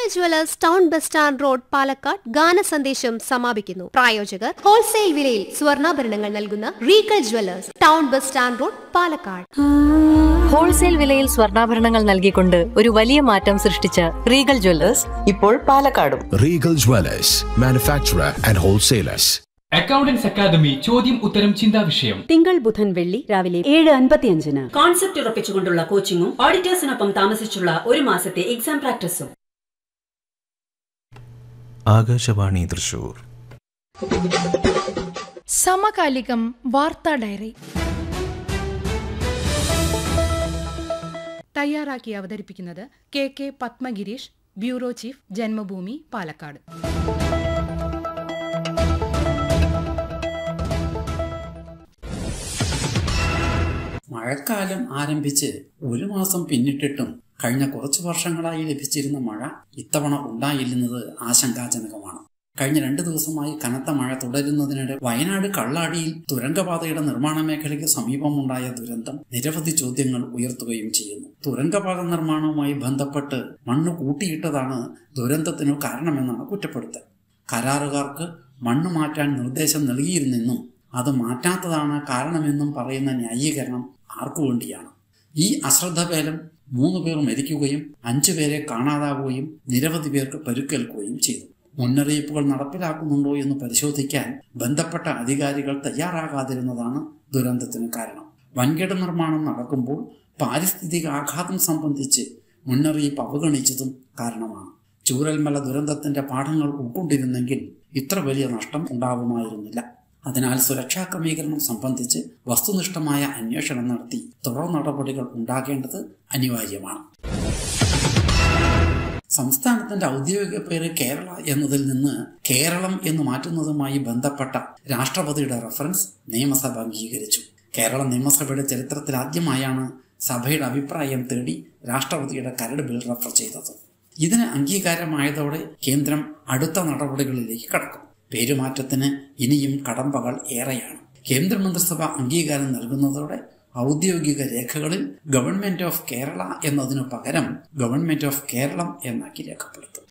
Regal jewellers town bus stand road Palakkad ഗാന സന്ദേശം സമാപിക്കുന്നു പ്രായോജകർ ഹോൾസെയിൽ വിലയിൽ സ്വർണ്ണാഭരണങ്ങൾ നൽകുന്ന Regal jewellers town bus stand road Palakkad wholesale വിലയിൽ സ്വർണ്ണാഭരണങ്ങൾ നൽകിക്കൊണ്ട് ഒരു വലിയ മാറ്റം സൃഷ്ടിച്ച റീഗൽ ജ്വല്ലേഴ്സ് ഇപ്പോൾ പാലക്കാടും Regal Dwellers, manufacturer and wholesalers. Accountants academy ചോദ്യം ഉത്തരം ചിന്താ വിഷയം തിങ്കൾ ബുധൻ വെള്ളി രാവിലെ ഏഴ് അൻപത്തിയഞ്ചിന് കോൺസെപ്റ്റ് ഉറപ്പിച്ചുകൊണ്ടുള്ള കോച്ചിങ്ങും ഓഡിറ്റേഴ്സിനൊപ്പം താമസിച്ചുള്ള ഒരു മാസത്തെ എക്സാം പ്രാക്ടീസും ആകാശവാണി തൃശൂർ സമകാലികം വാർത്താ ഡയറി തയ്യാറാക്കി അവതരിപ്പിക്കുന്നത് K K Padmagireesh bureau chief Janmabhumi Palakkad മഴക്കാലം ആരംഭിച്ച് ഒരു മാസം പിന്നിട്ടിട്ടും കഴിഞ്ഞ കുറച്ചു വർഷങ്ങളായി ലഭിച്ചിരുന്ന മഴ ഇത്തവണ ഉണ്ടായില്ലെന്നത് ആശങ്കാജനകമാണ് കഴിഞ്ഞ രണ്ടു ദിവസമായി കനത്ത മഴ തുടരുന്നതിനിടെ വയനാട് കള്ളാടിയിൽ തുരങ്കപാതയുടെ നിർമ്മാണ മേഖലയ്ക്ക് സമീപമുണ്ടായ ദുരന്തം നിരവധി ചോദ്യങ്ങൾ ഉയർത്തുകയും ചെയ്യുന്നു തുരങ്കപാത നിർമ്മാണവുമായി ബന്ധപ്പെട്ട് മണ്ണ് കൂട്ടിയിട്ടതാണ് ദുരന്തത്തിനു കാരണമെന്നാണ് കുറ്റപ്പെടുത്തൽ കരാറുകാർക്ക് മണ്ണ് മാറ്റാൻ നിർദ്ദേശം നൽകിയിരുന്നെന്നും അത് മാറ്റാത്തതാണ് കാരണമെന്നും പറയുന്ന ന്യായീകരണം ആർക്കു വേണ്ടിയാണ് ഈ അശ്രദ്ധഭേദം മൂന്ന് പേർ മരിക്കുകയും അഞ്ചു പേരെ കാണാതാവുകയും നിരവധി പേർക്ക് പരുക്കേൽക്കുകയും ചെയ്തു മുന്നറിയിപ്പുകൾ നടപ്പിലാക്കുന്നുണ്ടോ എന്ന് പരിശോധിക്കാൻ ബന്ധപ്പെട്ട അധികാരികൾ തയ്യാറാകാതിരുന്നതാണ് ദുരന്തത്തിന് കാരണം വൻകിട നിർമ്മാണം നടക്കുമ്പോൾ പാരിസ്ഥിതിക ആഘാതം സംബന്ധിച്ച് മുന്നറിയിപ്പ് അവഗണിച്ചതും കാരണമാണ് ചൂരൽമല ദുരന്തത്തിന്റെ പാഠങ്ങൾ ഉൾക്കൊണ്ടിരുന്നെങ്കിൽ ഇത്ര വലിയ നഷ്ടം ഉണ്ടാവുമായിരുന്നില്ല അതിനാൽ സുരക്ഷാ ക്രമീകരണം സംബന്ധിച്ച് വസ്തുനിഷ്ഠമായ അന്വേഷണം നടത്തി തുടർ നടപടികൾ ഉണ്ടാകേണ്ടത് അനിവാര്യമാണ് സംസ്ഥാനത്തിന്റെ ഔദ്യോഗിക പേര് കേരള എന്നതിൽ നിന്ന് കേരളം എന്ന് മാറ്റുന്നതുമായി ബന്ധപ്പെട്ട രാഷ്ട്രപതിയുടെ റഫറൻസ് നിയമസഭ അംഗീകരിച്ചു കേരള നിയമസഭയുടെ ചരിത്രത്തിൽ ആദ്യമായാണ് സഭയുടെ അഭിപ്രായം തേടി രാഷ്ട്രപതിയുടെ കരട് ബിൽ റഫർ ചെയ്തത് ഇതിന് അംഗീകാരമായതോടെ കേന്ദ്രം അടുത്ത നടപടികളിലേക്ക് കടക്കും പേരുമാറ്റത്തിന് ഇനിയും കടമ്പകൾ ഏറെയാണ് കേന്ദ്രമന്ത്രിസഭ അംഗീകാരം നൽകുന്നതോടെ ഔദ്യോഗിക രേഖകളിൽ ഗവൺമെന്റ് ഓഫ് കേരള എന്നതിനു പകരം ഗവൺമെന്റ് ഓഫ് കേരളം എന്നാക്കി രേഖപ്പെടുത്തും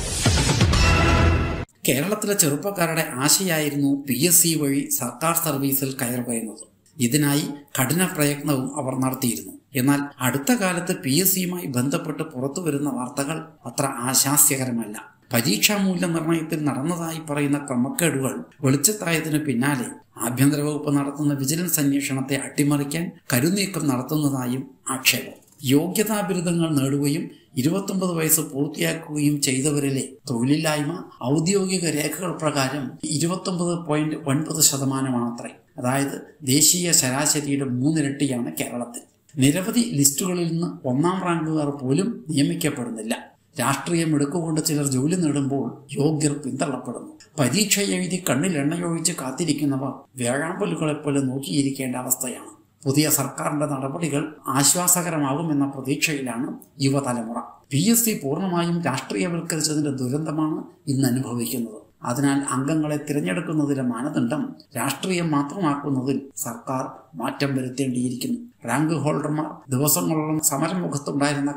കേരളത്തിലെ ചെറുപ്പക്കാരുടെ ആശയായിരുന്നു പി എസ് സി വഴി സർക്കാർ സർവീസിൽ കയറുക എന്നത് ഇതിനായി കഠിന പ്രയത്നവും അവർ നടത്തിയിരുന്നു എന്നാൽ അടുത്ത കാലത്ത് പി എസ് സിയുമായി ബന്ധപ്പെട്ട് പുറത്തുവരുന്ന വാർത്തകൾ അത്ര ആശാസ്യകരമല്ല പരീക്ഷാ മൂല്യനിർണ്ണയത്തിൽ നടന്നതായി പറയുന്ന ക്രമക്കേടുകൾ വെളിച്ചത്തായതിനു പിന്നാലെ ആഭ്യന്തര വകുപ്പ് നടത്തുന്ന വിജിലൻസ് അന്വേഷണത്തെ അട്ടിമറിക്കാൻ കരുനീക്കം നടത്തുന്നതായും ആക്ഷേപം യോഗ്യതാ ബിരുദങ്ങൾ നേടുകയും ഇരുപത്തൊമ്പത് വയസ്സ് പൂർത്തിയാക്കുകയും ചെയ്തവരിലെ തൊഴിലില്ലായ്മ ഔദ്യോഗിക രേഖകൾ പ്രകാരം ഇരുപത്തൊമ്പത് പോയിന്റ് ഒൻപത് ശതമാനമാണത്രേ അതായത് ദേശീയ ശരാശരിയുടെ മൂന്നിരട്ടിയാണ് കേരളത്തിൽ നിരവധി ലിസ്റ്റുകളിൽ നിന്ന് ഒന്നാം റാങ്കുകാർ പോലും നിയമിക്കപ്പെടുന്നില്ല രാഷ്ട്രീയം എടുക്കുകൊണ്ട് ചിലർ ജോലി നേടുമ്പോൾ യോഗ്യർ പിന്തള്ളപ്പെടുന്നു പരീക്ഷ എഴുതി കണ്ണിൽ എണ്ണയൊഴിച്ച് കാത്തിരിക്കുന്നവർ വേഴാമ്പലുകളെപ്പോലെ നോക്കിയിരിക്കേണ്ട അവസ്ഥയാണ് പുതിയ സർക്കാരിന്റെ നടപടികൾ ആശ്വാസകരമാകുമെന്ന പ്രതീക്ഷയിലാണ് യുവതലമുറ പി എസ് സി പൂർണ്ണമായും രാഷ്ട്രീയവൽക്കരിച്ചതിന്റെ ദുരന്തമാണ് ഇന്ന് അനുഭവിക്കുന്നത് അതിനാൽ അംഗങ്ങളെ തിരഞ്ഞെടുക്കുന്നതിലെ മാനദണ്ഡം രാഷ്ട്രീയം മാത്രമാക്കുന്നതിൽ സർക്കാർ മാറ്റം വരുത്തേണ്ടിയിരിക്കുന്നു റാങ്ക് ഹോൾഡർമാർ ദിവസങ്ങളോളം സമരമുഖത്തുണ്ടായിരുന്ന